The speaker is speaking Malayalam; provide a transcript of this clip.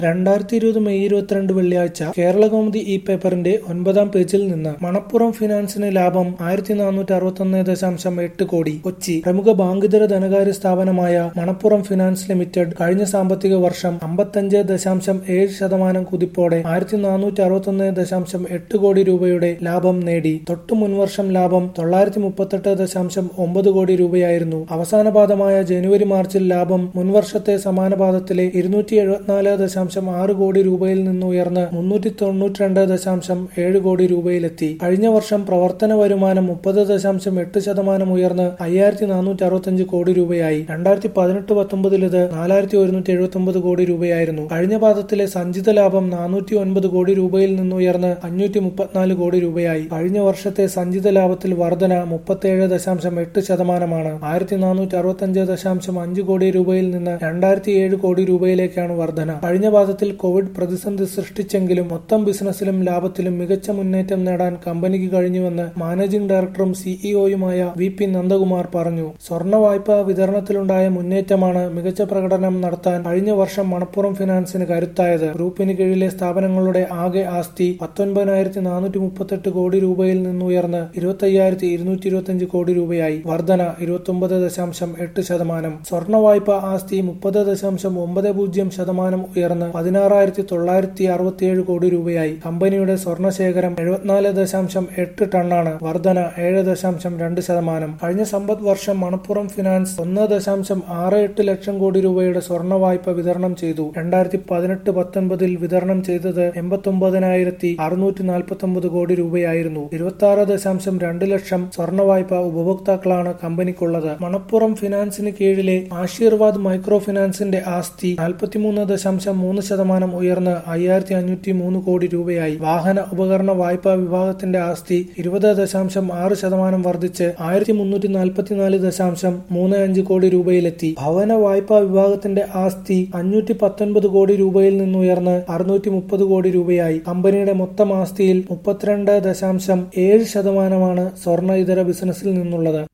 രണ്ടായിരത്തി ഇരുപത് മെയ് ഇരുപത്തിരണ്ട് വെള്ളിയാഴ്ച കേരളകൗമുദി ഇ പേപ്പറിന്റെ ഒൻപതാം പേജിൽ നിന്ന് മണപ്പുറം ഫിനാൻസിന് ലാഭം ആയിരത്തി നാനൂറ്റി അറുപത്തൊന്ന് ദശാംശം എട്ട് കോടി കൊച്ചി പ്രമുഖ ബാങ്കിതര ധനകാര്യ സ്ഥാപനമായ മണപ്പുറം ഫിനാൻസ് ലിമിറ്റഡ് കഴിഞ്ഞ സാമ്പത്തിക വർഷം അമ്പത്തഞ്ച് ദശാംശം ഏഴ് ശതമാനം കുതിപ്പോടെ ആയിരത്തി നാനൂറ്റി അറുപത്തൊന്ന് ദശാംശം എട്ട് കോടി രൂപയുടെ ലാഭം നേടി തൊട്ടു മുൻവർഷം ലാഭം തൊള്ളായിരത്തി മുപ്പത്തെട്ട് ദശാംശം ഒമ്പത് കോടി രൂപയായിരുന്നു അവസാന പാദമായ ജനുവരി മാർച്ചിൽ ലാഭം മുൻവർഷത്തെ സമാന പാദത്തിലെ ഇരുന്നൂറ്റി എഴുപത്തിനാല് ദശാംശം ആറ് കോടി രൂപയിൽ നിന്ന് ഉയർന്ന് മുന്നൂറ്റി തൊണ്ണൂറ്റിരണ്ട് ദശാംശം ഏഴ് കോടി രൂപയിലെത്തി കഴിഞ്ഞ വർഷം പ്രവർത്തന വരുമാനം മുപ്പത് ദശാംശം എട്ട് ശതമാനം ഉയർന്ന് അയ്യായിരത്തി നാനൂറ്റി അറുപത്തഞ്ച് കോടി രൂപയായി രണ്ടായിരത്തി പതിനെട്ട് പത്തൊമ്പതിൽ ഇത് നാലായിരത്തി ഒരുന്നൂറ്റി എഴുപത്തി ഒമ്പത് കോടി രൂപയായിരുന്നു കഴിഞ്ഞ പാദത്തിലെ സഞ്ചിത ലാഭം നാനൂറ്റി ഒൻപത് കോടി രൂപയിൽ നിന്ന് ഉയർന്ന് അഞ്ഞൂറ്റി മുപ്പത്തിനാല് കോടി രൂപയായി കഴിഞ്ഞ വർഷത്തെ സഞ്ചിത ലാഭത്തിൽ വർധന മുപ്പത്തിയേഴ് ദശാംശം എട്ട് ശതമാനമാണ് ആയിരത്തി നാനൂറ്റി അറുപത്തഞ്ച് ദശാംശം അഞ്ച് കോടി രൂപയിൽ നിന്ന് രണ്ടായിരത്തി ഏഴ് കോടി രൂപയിലേക്കാണ് വർധന കഴിഞ്ഞ പാദത്തിൽ കോവിഡ് പ്രതിസന്ധി സൃഷ്ടിച്ചെങ്കിലും മൊത്തം ബിസിനസ്സിലും ലാഭത്തിലും മികച്ച മുന്നേറ്റം നേടാൻ കമ്പനിക്ക് കഴിഞ്ഞുവെന്ന് മാനേജിംഗ് ഡയറക്ടറും സിഇഒയുമായ വി പി നന്ദകുമാർ പറഞ്ഞു സ്വർണ്ണ വായ്പ വിതരണത്തിലുണ്ടായ മുന്നേറ്റമാണ് മികച്ച പ്രകടനം നടത്താൻ കഴിഞ്ഞ വർഷം മണപ്പുറം ഫിനാൻസിന് കരുത്തായത് ഗ്രൂപ്പിന് കീഴിലെ സ്ഥാപനങ്ങളുടെ ആകെ ആസ്തി പത്തൊൻപതിനായിരത്തി നാനൂറ്റി മുപ്പത്തെട്ട് കോടി രൂപയിൽ നിന്നുയർന്ന് ഇരുപത്തി അയ്യായിരത്തി ഇരുന്നൂറ്റി ഇരുപത്തിയഞ്ച് കോടി രൂപയായി വർധന ഇരുപത്തി ദശാംശം എട്ട് ശതമാനം സ്വർണ്ണ വായ്പ ആസ്തി മുപ്പത് ദശാംശം ഒമ്പത് പൂജ്യം ശതമാനം ഉയർന്ന് പതിനാറായിരത്തി തൊള്ളായിരത്തി അറുപത്തിയേഴ് കോടി രൂപയായി കമ്പനിയുടെ സ്വർണ്ണ ശേഖരം എഴുപത്തിനാല് ദശാംശം എട്ട് ടണ്ണാണ് വർധന ഏഴ് ദശാംശം രണ്ട് ശതമാനം കഴിഞ്ഞ സമ്പദ് വർഷം മണപ്പുറം ഫിനാൻസ് ഒന്ന് ദശാംശം ആറ് എട്ട് ലക്ഷം കോടി രൂപയുടെ സ്വർണ്ണ വായ്പ വിതരണം ചെയ്തു രണ്ടായിരത്തി പതിനെട്ട് പത്തൊൻപതിൽ വിതരണം ചെയ്തത് എൺപത്തൊമ്പതിനായിരത്തി അറുന്നൂറ്റി നാൽപ്പത്തി ഒമ്പത് കോടി രൂപയായിരുന്നു ഇരുപത്തി ആറ് ദശാംശം രണ്ട് ലക്ഷം സ്വർണ്ണ വായ്പ ഉപഭോക്താക്കളാണ് കമ്പനിക്കുള്ളത് മണപ്പുറം ഫിനാൻസിന് കീഴിലെ ആശീർവാദ് മൈക്രോ ഫിനാൻസിന്റെ ആസ്തി നാൽപ്പത്തിമൂന്ന് ദശാംശം മൂന്ന് ശതമാനം ഉയർന്ന് അയ്യായിരത്തി അഞ്ഞൂറ്റി മൂന്ന് കോടി രൂപയായി വാഹന ഉപകരണ വായ്പാ വിഭാഗത്തിന്റെ ആസ്തി ഇരുപത് ദശാംശം ആറ് ശതമാനം വർദ്ധിച്ച് ആയിരത്തി മുന്നൂറ്റി നാൽപ്പത്തിനാല് ദശാംശം മൂന്ന് അഞ്ച് കോടി രൂപയിലെത്തി ഭവന വായ്പാ വിഭാഗത്തിന്റെ ആസ്തി അഞ്ഞൂറ്റി പത്തൊൻപത് കോടി രൂപയിൽ നിന്നുയർന്ന് അറുന്നൂറ്റി മുപ്പത് കോടി രൂപയായി കമ്പനിയുടെ മൊത്തം ആസ്തിയിൽ മുപ്പത്തിരണ്ട് ദശാംശം ഏഴ് ശതമാനമാണ് സ്വർണ്ണ ഇതര ബിസിനസ്സിൽ നിന്നുള്ളത്